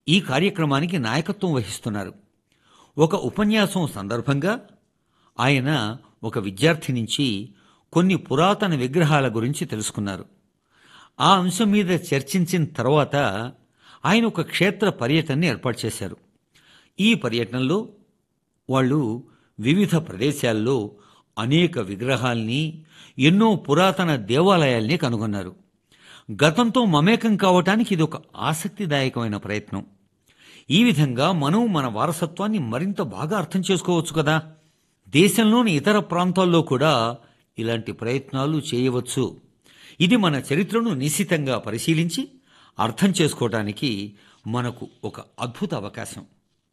ఈ కార్యక్రమానికి నాయకత్వం వహిస్తున్నారు ఒక ఉపన్యాసం సందర్భంగా ఆయన ఒక విద్యార్థి నుంచి కొన్ని పురాతన విగ్రహాల గురించి తెలుసుకున్నారు ఆ అంశం మీద చర్చించిన తర్వాత ఆయన ఒక క్షేత్ర పర్యటనని ఏర్పాటు చేశారు ఈ పర్యటనలో వాళ్ళు వివిధ ప్రదేశాల్లో అనేక విగ్రహాల్ని ఎన్నో పురాతన దేవాలయాల్ని కనుగొన్నారు గతంతో మమేకం కావటానికి ఇది ఒక ఆసక్తిదాయకమైన ప్రయత్నం ఈ విధంగా మనం మన వారసత్వాన్ని మరింత బాగా అర్థం చేసుకోవచ్చు కదా దేశంలోని ఇతర ప్రాంతాల్లో కూడా ఇలాంటి ప్రయత్నాలు చేయవచ్చు ఇది మన చరిత్రను నిశితంగా పరిశీలించి అర్థం చేసుకోవటానికి మనకు ఒక అద్భుత అవకాశం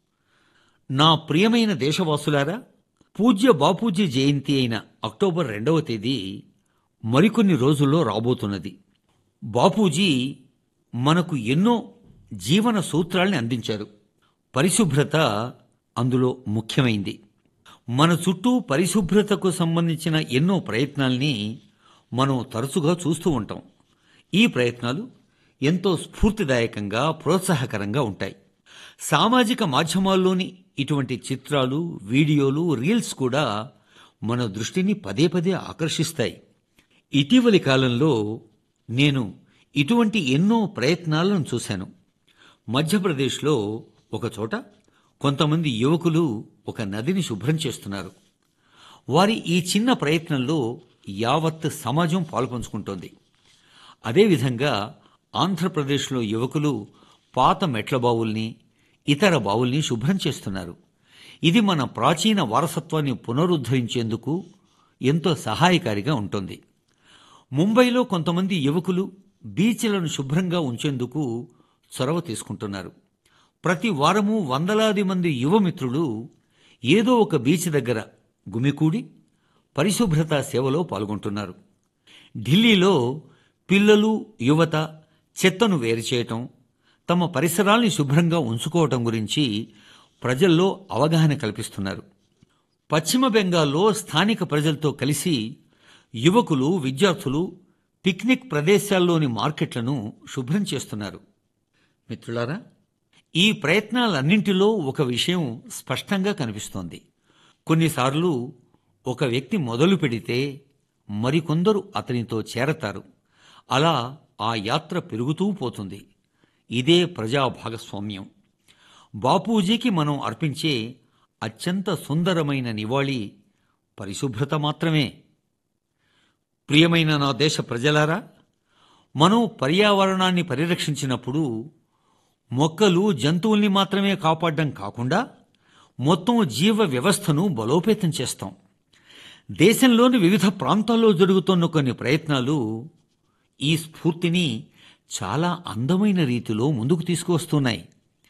నా ప్రియమైన దేశవాసులారా పూజ్య బాపూజీ జయంతి అయిన అక్టోబర్ రెండవ తేదీ మరికొన్ని రోజుల్లో రాబోతున్నది బాపూజీ మనకు ఎన్నో జీవన సూత్రాల్ని అందించారు పరిశుభ్రత అందులో ముఖ్యమైంది మన చుట్టూ పరిశుభ్రతకు సంబంధించిన ఎన్నో ప్రయత్నాల్ని మనం తరచుగా చూస్తూ ఉంటాం ఈ ప్రయత్నాలు ఎంతో స్ఫూర్తిదాయకంగా ప్రోత్సాహకరంగా ఉంటాయి సామాజిక మాధ్యమాల్లోని ఇటువంటి చిత్రాలు వీడియోలు రీల్స్ కూడా మన దృష్టిని పదే పదే ఆకర్షిస్తాయి ఇటీవలి కాలంలో నేను ఇటువంటి ఎన్నో ప్రయత్నాలను చూశాను మధ్యప్రదేశ్లో ఒక చోట కొంతమంది యువకులు ఒక నదిని శుభ్రం చేస్తున్నారు వారి ఈ చిన్న ప్రయత్నంలో యావత్ సమాజం పాల్పంచుకుంటోంది అదేవిధంగా ఆంధ్రప్రదేశ్లో యువకులు పాత మెట్ల బావుల్ని ఇతర బావుల్ని శుభ్రం చేస్తున్నారు ఇది మన ప్రాచీన వారసత్వాన్ని పునరుద్ధరించేందుకు ఎంతో సహాయకారిగా ఉంటుంది ముంబైలో కొంతమంది యువకులు బీచ్లను శుభ్రంగా ఉంచేందుకు చొరవ తీసుకుంటున్నారు ప్రతి వారము వందలాది మంది యువమిత్రులు ఏదో ఒక బీచ్ దగ్గర గుమికూడి పరిశుభ్రత సేవలో పాల్గొంటున్నారు ఢిల్లీలో పిల్లలు యువత చెత్తను వేరు చేయటం తమ పరిసరాల్ని శుభ్రంగా ఉంచుకోవటం గురించి ప్రజల్లో అవగాహన కల్పిస్తున్నారు పశ్చిమ బెంగాల్లో స్థానిక ప్రజలతో కలిసి యువకులు విద్యార్థులు పిక్నిక్ ప్రదేశాల్లోని మార్కెట్లను శుభ్రం చేస్తున్నారు మిత్రులారా ఈ ప్రయత్నాలన్నింటిలో ఒక విషయం స్పష్టంగా కనిపిస్తోంది కొన్నిసార్లు ఒక వ్యక్తి మొదలు పెడితే మరికొందరు అతనితో చేరతారు అలా ఆ యాత్ర పెరుగుతూ పోతుంది ఇదే ప్రజా భాగస్వామ్యం బాపూజీకి మనం అర్పించే అత్యంత సుందరమైన నివాళి పరిశుభ్రత మాత్రమే ప్రియమైన నా దేశ ప్రజలారా మనం పర్యావరణాన్ని పరిరక్షించినప్పుడు మొక్కలు జంతువుల్ని మాత్రమే కాపాడడం కాకుండా మొత్తం జీవ వ్యవస్థను బలోపేతం చేస్తాం దేశంలోని వివిధ ప్రాంతాల్లో జరుగుతున్న కొన్ని ప్రయత్నాలు ఈ స్ఫూర్తిని చాలా అందమైన రీతిలో ముందుకు తీసుకువస్తున్నాయి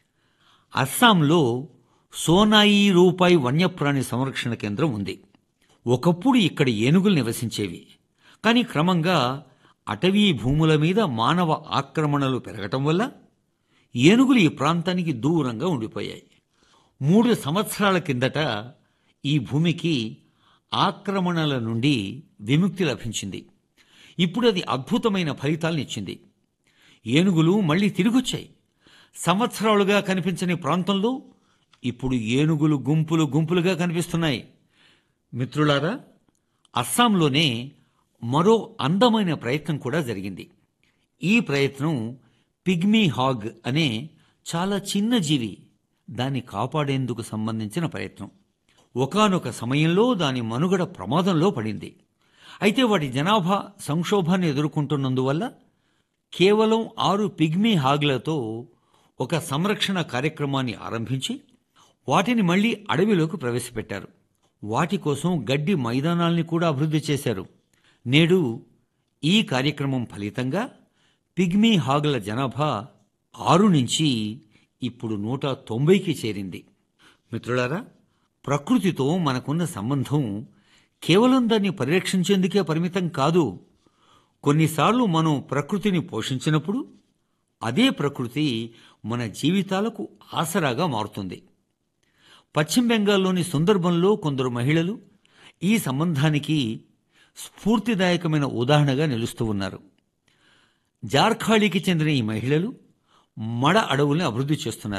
అస్సాంలో సోనాయి రూపాయి వన్యప్రాణి సంరక్షణ కేంద్రం ఉంది ఒకప్పుడు ఇక్కడ ఏనుగులు నివసించేవి కానీ క్రమంగా అటవీ భూముల మీద మానవ ఆక్రమణలు పెరగటం వల్ల ఏనుగులు ఈ ప్రాంతానికి దూరంగా ఉండిపోయాయి మూడు సంవత్సరాల కిందట ఈ భూమికి ఆక్రమణల నుండి విముక్తి లభించింది ఇప్పుడు అది అద్భుతమైన ఫలితాలను ఇచ్చింది ఏనుగులు మళ్ళీ తిరిగొచ్చాయి సంవత్సరాలుగా కనిపించని ప్రాంతంలో ఇప్పుడు ఏనుగులు గుంపులు గుంపులుగా కనిపిస్తున్నాయి మిత్రులారా అస్సాంలోనే మరో అందమైన ప్రయత్నం కూడా జరిగింది ఈ ప్రయత్నం పిగ్మీ హాగ్ అనే చాలా చిన్న జీవి దాన్ని కాపాడేందుకు సంబంధించిన ప్రయత్నం ఒకానొక సమయంలో దాని మనుగడ ప్రమాదంలో పడింది అయితే వాటి జనాభా సంక్షోభాన్ని ఎదుర్కొంటున్నందువల్ల కేవలం ఆరు పిగ్మీ హాగ్లతో ఒక సంరక్షణ కార్యక్రమాన్ని ఆరంభించి వాటిని మళ్లీ అడవిలోకి ప్రవేశపెట్టారు వాటి కోసం గడ్డి మైదానాల్ని కూడా అభివృద్ధి చేశారు నేడు ఈ కార్యక్రమం ఫలితంగా పిగ్మీ హాగ్ల జనాభా ఆరు నుంచి ఇప్పుడు నూట తొంభైకి చేరింది మిత్రులారా ప్రకృతితో మనకున్న సంబంధం కేవలం దాన్ని పరిరక్షించేందుకే పరిమితం కాదు కొన్నిసార్లు మనం ప్రకృతిని పోషించినప్పుడు అదే ప్రకృతి మన జీవితాలకు ఆసరాగా మారుతుంది పశ్చిమ బెంగాల్లోని సుందర్బన్లో కొందరు మహిళలు ఈ సంబంధానికి స్ఫూర్తిదాయకమైన ఉదాహరణగా నిలుస్తూ ఉన్నారు జార్ఖాళీకి చెందిన ఈ మహిళలు మడ అడవుల్ని అభివృద్ధి చేస్తున్నారు